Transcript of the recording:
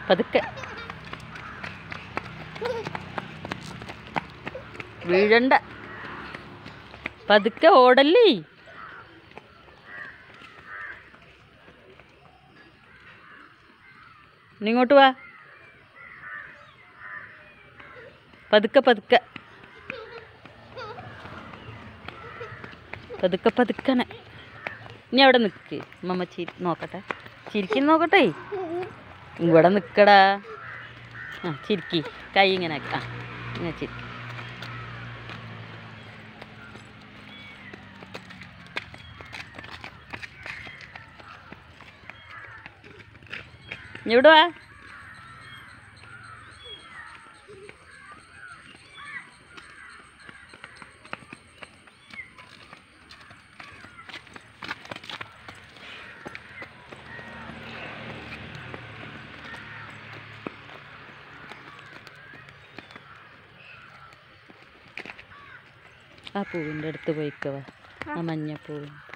പതുക്കെ വീഴണ്ട പതുക്കെ ഓടല്ലേ നീ ഇങ്ങോട്ട് വാ പതുക്കെ പതുക്കെ പതുക്കെ പതുക്കനെ ഇനി അവിടെ നിൽക്ക് മമ്മ ചിരി നോക്കട്ടെ ചിരിക്കും നോക്കട്ടെ ഇവിടെ നിൽക്കടാ ആ ചിരിക്കി കൈ ഇങ്ങനെ ആക്ക്. ആ ഇങ്ങനെ ചിരിക്കി ഇനി ഇവിടെ വാ ആ പൂവിൻ്റെ അടുത്ത് പോയിക്കവാ ആ മഞ്ഞപ്പൂവ്